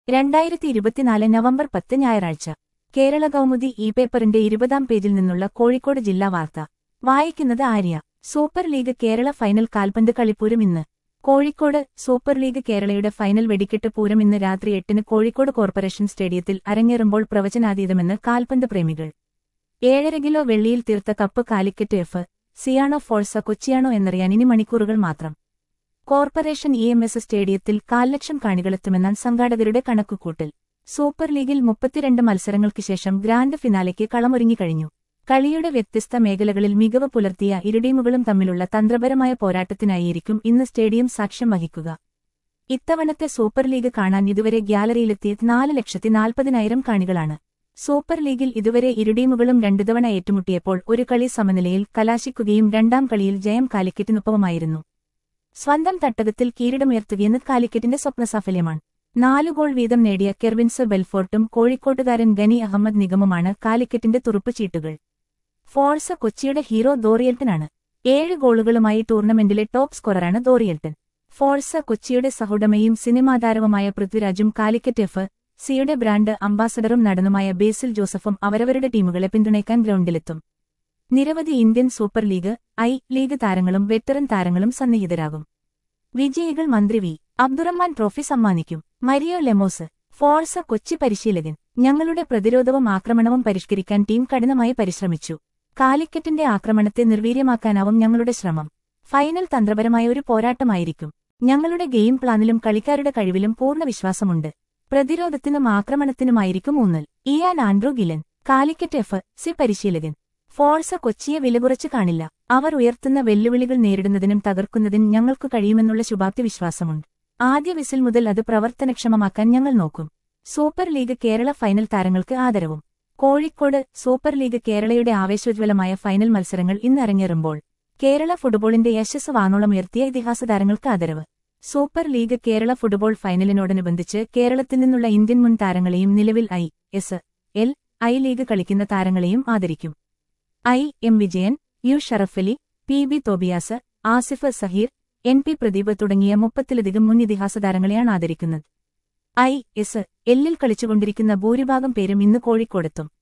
രണ്ടായിരത്തി ഇരുപത്തിനാല് നവംബർ പത്ത് ഞായറാഴ്ച കേരള കൗമുദി ഇ പേപ്പറിന്റെ ഇരുപതാം പേജിൽ നിന്നുള്ള കോഴിക്കോട് ജില്ലാ വാർത്ത വായിക്കുന്നത് Arya super league Kerala final കാൽപന്ത് കളിപ്പൂരം ഇന്ന് കോഴിക്കോട് സൂപ്പർ ലീഗ് കേരളയുടെ ഫൈനൽ വെടിക്കെട്ട് പൂരം ഇന്ന് രാത്രി എട്ടിന് കോഴിക്കോട് കോർപ്പറേഷൻ സ്റ്റേഡിയത്തിൽ അരങ്ങേറുമ്പോൾ പ്രവചനാതീതമെന്ന് കാൽപന്ത് പ്രേമികൾ ഏഴര കിലോ വെള്ളിയിൽ തീർത്ത കപ്പ് കാലിക്കറ്റ് എഫ് സിയാണോ ഫോഴ്സ കൊച്ചിയാണോ എന്നറിയാൻ ഇനി മണിക്കൂറുകൾ മാത്രം കോർപ്പറേഷൻ ഇ എം എസ് സ്റ്റേഡിയത്തിൽ കാൽലക്ഷം കാണികളെത്തുമെന്നാണ് സംഘാടകരുടെ കണക്കുകൂട്ടൽ സൂപ്പർ ലീഗിൽ മുപ്പത്തിരണ്ട് മത്സരങ്ങൾക്ക് ശേഷം ഗ്രാൻഡ് ഫിനാലെക്ക് കളമൊരുങ്ങിക്കഴിഞ്ഞു കളിയുടെ വ്യത്യസ്ത മേഖലകളിൽ മികവ് പുലർത്തിയ ഇരു ടീമുകളും തമ്മിലുള്ള തന്ത്രപരമായ പോരാട്ടത്തിനായിരിക്കും ഇന്ന് സ്റ്റേഡിയം സാക്ഷ്യം വഹിക്കുക ഇത്തവണത്തെ സൂപ്പർ ലീഗ് കാണാൻ ഇതുവരെ ഗ്യാലറിയിലെത്തിയ നാല് ലക്ഷത്തി നാൽപ്പതിനായിരം കാണികളാണ് സൂപ്പർ ലീഗിൽ ഇതുവരെ ഇരു ടീമുകളും രണ്ടു തവണ ഏറ്റുമുട്ടിയപ്പോൾ ഒരു കളി സമനിലയിൽ കലാശിക്കുകയും രണ്ടാം കളിയിൽ ജയം കാലിക്കറ്റിനൊപ്പമായിരുന്നു സ്വന്തം തട്ടകത്തിൽ കിരീടമുയർത്തുകയെന്ന് കാലിക്കറ്റിന്റെ സ്വപ്നസാഫല്യമാണ് നാലു ഗോൾ വീതം നേടിയ കെർവിൻസ് ബെൽഫോർട്ടും കോഴിക്കോട്ടുകാരൻ ഗനി അഹമ്മദ് നിഗമുമാണ് കാലിക്കറ്റിന്റെ തുറുപ്പ് ചീട്ടുകൾ ഫോഴ്സ കൊച്ചിയുടെ ഹീറോ ദോറിയൽട്ടനാണ് ഏഴ് ഗോളുകളുമായി ടൂർണമെന്റിലെ ടോപ്പ് സ്കോററാണ് ദോറിയൽട്ടൻ ഫോഴ്സ കൊച്ചിയുടെ സഹുടമയും സിനിമാതാരവുമായ പൃഥ്വിരാജും കാലിക്കറ്റ് എഫ് സിയുടെ ബ്രാൻഡ് അംബാസഡറും നടനുമായ ബേസിൽ ജോസഫും അവരവരുടെ ടീമുകളെ പിന്തുണയ്ക്കാൻ ഗ്രൗണ്ടിലെത്തും നിരവധി Indian super league I league താരങ്ങളും വെറ്ററൻ താരങ്ങളും സന്നിഹിതരാകും വിജയികൾ മന്ത്രി വി അബ്ദുറഹ്മാൻ ട്രോഫി സമ്മാനിക്കും മരിയോ ലെമോസ് ഫോഴ്സ കൊച്ചി പരിശീലകൻ ഞങ്ങളുടെ പ്രതിരോധവും ആക്രമണവും പരിഷ്കരിക്കാൻ ടീം കഠിനമായി പരിശ്രമിച്ചു കാലിക്കറ്റിന്റെ ആക്രമണത്തെ നിർവീര്യമാക്കാനാവും ഞങ്ങളുടെ ശ്രമം ഫൈനൽ തന്ത്രപരമായ ഒരു പോരാട്ടമായിരിക്കും ഞങ്ങളുടെ ഗെയിം പ്ലാനിലും കളിക്കാരുടെ കഴിവിലും പൂർണ്ണ വിശ്വാസമുണ്ട് പ്രതിരോധത്തിനും ആക്രമണത്തിനുമായിരിക്കും ഊന്നൽ Ian Andrew Gillan Calicut F C പരിശീലകൻ ഫോഴ്സ കൊച്ചിയെ വിലകുറച്ച് കാണില്ല അവർ ഉയർത്തുന്ന വെല്ലുവിളികൾ നേരിടുന്നതിനും തകർക്കുന്നതിനും ഞങ്ങൾക്ക് കഴിയുമെന്നുള്ള ശുഭാപ്തി വിശ്വാസമുണ്ട് ആദ്യ വിസിൽ മുതൽ അത് പ്രവർത്തനക്ഷമമാക്കാൻ ഞങ്ങൾ നോക്കും സൂപ്പർ ലീഗ് കേരള ഫൈനൽ താരങ്ങൾക്ക് ആദരവും കോഴിക്കോട് സൂപ്പർ ലീഗ് കേരളയുടെ ആവേശോജ്വലമായ ഫൈനൽ മത്സരങ്ങൾ ഇന്ന് അരങ്ങേറുമ്പോൾ കേരള ഫുട്ബോളിന്റെ യശസ് വാനോളമുയർത്തിയ ഇതിഹാസ താരങ്ങൾക്ക് ആദരവ് സൂപ്പർ ലീഗ് കേരള ഫുട്ബോൾ ഫൈനലിനോടനുബന്ധിച്ച് കേരളത്തിൽ നിന്നുള്ള ഇന്ത്യൻ മുൻ താരങ്ങളെയും നിലവിൽ I S L I league കളിക്കുന്ന താരങ്ങളെയും ആദരിക്കും I M Vijayan U Sharafali P B Tobias Asif Saheer N P Pradeep തുടങ്ങിയ മുപ്പത്തിലധികം മുൻ ഇതിഹാസ താരങ്ങളെയാണ് ആദരിക്കുന്നത് ഐ എസ് എല്ലിൽ കളിച്ചുകൊണ്ടിരിക്കുന്ന ഭൂരിഭാഗം പേരും ഇന്ന് കോഴിക്കോടെത്തും